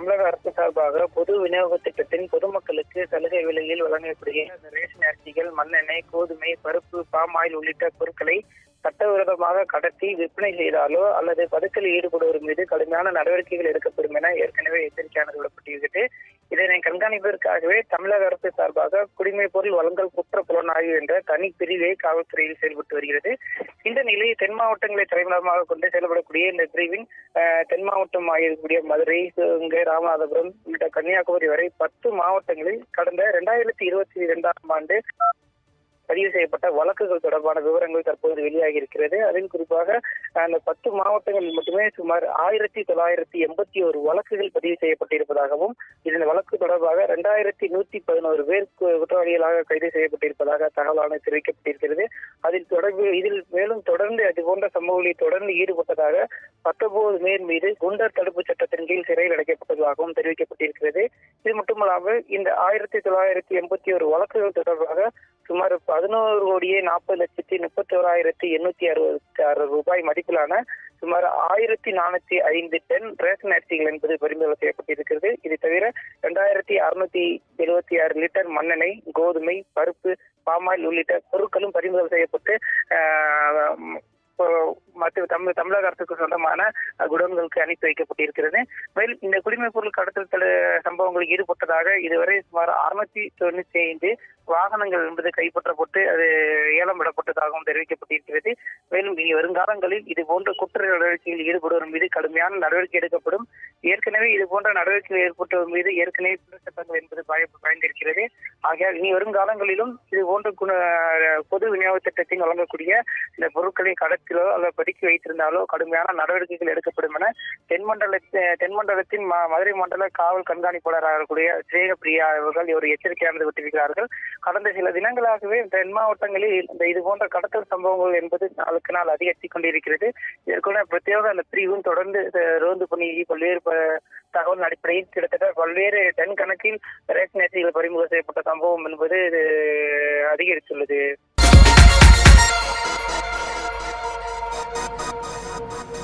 தமிழக அரசு சார்பாக பொது விநியோக திட்டத்தின் பொதுமக்களுக்கு சலுகை விலையில் வழங்கக்கூடிய அந்த ரேஷன் அரிசிகள் மண்ணெண்ணெய் கோதுமை பருப்பு பாம் ஆயில் உள்ளிட்ட பொருட்களை சட்டவிரோதமாக கடத்தி விற்பனை செய்தாலோ அல்லது பதுக்கலில் ஈடுபடுவோர் மீது கடுமையான நடவடிக்கைகள் எடுக்கப்படும் என ஏற்கனவே எச்சரிக்கையானது விடப்பட்டிருக்கிறது இதனை கண்காணிப்பதற்காகவே தமிழக அரசு சார்பாக குடிமைப் பொருள் வழங்கல் குற்ற புலனாய்வு என்ற தனி பிரிவே காவல்துறையில் செயல்பட்டு வருகிறது இந்த நிலையில் தென் மாவட்டங்களை தலைமையிடமாக கொண்டு செயல்படக்கூடிய இந்த பிரிவின் அஹ், தென் மாவட்டம் இருக்கக்கூடிய மதுரை சிவகங்கை ராமநாதபுரம் உள்ளிட்ட கன்னியாகுமரி வரை பத்து மாவட்டங்களில் கடந்த இரண்டாயிரத்தி இருபத்தி இரண்டாம் ஆண்டு பதிவு செய்யப்பட்ட வழக்குகள் தொடர்பான விவரங்கள் தற்போது வெளியாகி இருக்கிறது அதில் குறிப்பாக அந்த பத்து மாவட்டங்களில் மட்டுமே சுமார் ஆயிரத்தி தொள்ளாயிரத்தி எண்பத்தி ஒரு வழக்குகள் பதிவு செய்யப்பட்டிருப்பதாகவும் இதன் வழக்கு தொடர்பாக இரண்டாயிரத்தி நூத்தி பதினோரு பேர் கு- குற்றவாளிகளாக கைது செய்யப்பட்டிருப்பதாக தகவலானது தெரிவிக்கப்பட்டிருக்கிறது அதில் தொடர்பு இதில் மேலும் தொடர்ந்து அது போன்ற சம்பவங்களில் தொடர்ந்து ஈடுபட்டதாக பத்தொன்பது பேர் மீது குண்டர் தடுப்பு சட்டத்தின் கீழ் சிறையில் அடைக்கப்பட்டதாகவும் தெரிவிக்கப்பட்டிருக்கிறது இது மட்டுமல்லாமல் இந்த ஆயிரத்தி தொள்ளாயிரத்தி எண்பத்தி ஒரு வழக்குகள் தொடர்பாக சுமார் பதினோரு கோடியே நாற்பது லட்சத்தி முப்பத்தி ஓராயிரத்தி எண்ணூத்தி அறுபத்தி ஆறு ரூபாய் மதிப்பிலான சுமார் ஆயிரத்தி நானூத்தி ஐந்து டன் ரேஷன் அரிசிகள் என்பது பறிமுதல் செய்யப்பட்டிருக்கிறது இது தவிர இரண்டாயிரத்தி அறுநூத்தி எழுபத்தி ஆறு லிட்டர் மண்ணெண்ணெய் கோதுமை பருப்பு பாமாயில் உள்ளிட்ட பொருட்களும் பறிமுதல் செய்யப்பட்டு ஆஹ், இப்போ மற்ற தமிழ் தமிழக அரசுக்கு சொந்தமான அஹ், குடோன்களுக்கு அனுப்பி வைக்கப்பட்டிருக்கிறது மேலும் இந்த குடிமைப் பொருள் கடத்தல் தடு சம்பவங்களில் ஈடுபட்டதாக இதுவரை சுமார் அறுநூத்தி தொண்ணூத்தி ஐந்து வாகனங்கள் என்பது கைப்பற்றப்பட்டு அது ஏலம் விடப்பட்டதாகவும் தெரிவிக்கப்பட்டிருக்கிறது மேலும் இனி வருங்காலங்களில் இது போன்ற குற்ற நடவடிக்கைகளில் ஈடுபடுவோர் மீது கடுமையான நடவடிக்கை எடுக்கப்படும் ஏற்கனவே இது போன்ற நடவடிக்கைகள் ஏற்பட்டவர் மீது ஏற்கனவே சில சட்டங்கள் என்பது பாய- பயந்திருக்கிறது ஆகையால் இனி வருங்காலங்களிலும் இது போன்ற குண பொது விநியோக திட்டத்தில் வழங்கக்கூடிய இந்த பொருட்களை கடத்திலோ அல்லது பதுக்கி வைத்திருந்தாலோ கடுமையான நடவடிக்கைகள் எடுக்கப்படும் என தென்மண்டல தென்மண்டலத்தின் ம- மதுரை மண்டல காவல் கண்காணிப்பாளராக இருக்கக்கூடிய ஸ்ரேகப்பிரியா அவர்கள் ஒரு எச்சரிக்கையானது விட்டிருக்கிறார்கள் கடந்த சில தினங்களாகவே தென் மாவட்டங்களில் இந்த இது போன்ற கடத்தல் சம்பவங்கள் என்பது நாளுக்கு நாள் அதிகரித்துக் கொண்டிருக்கிறது இதற்குள்ள பிரத்யேக அந்த பிரிவும் தொடர்ந்து அஹ், ரோந்து பணி பல்வேறு ப- தகவல் அடிப்படையில் கிட்டத்தட்ட பல்வேறு டன் கணக்கில் ரேஷன் அரிசிகள் பறிமுதல் செய்யப்பட்ட சம்பவம் என்பது இது அதிகரித்துள்ளது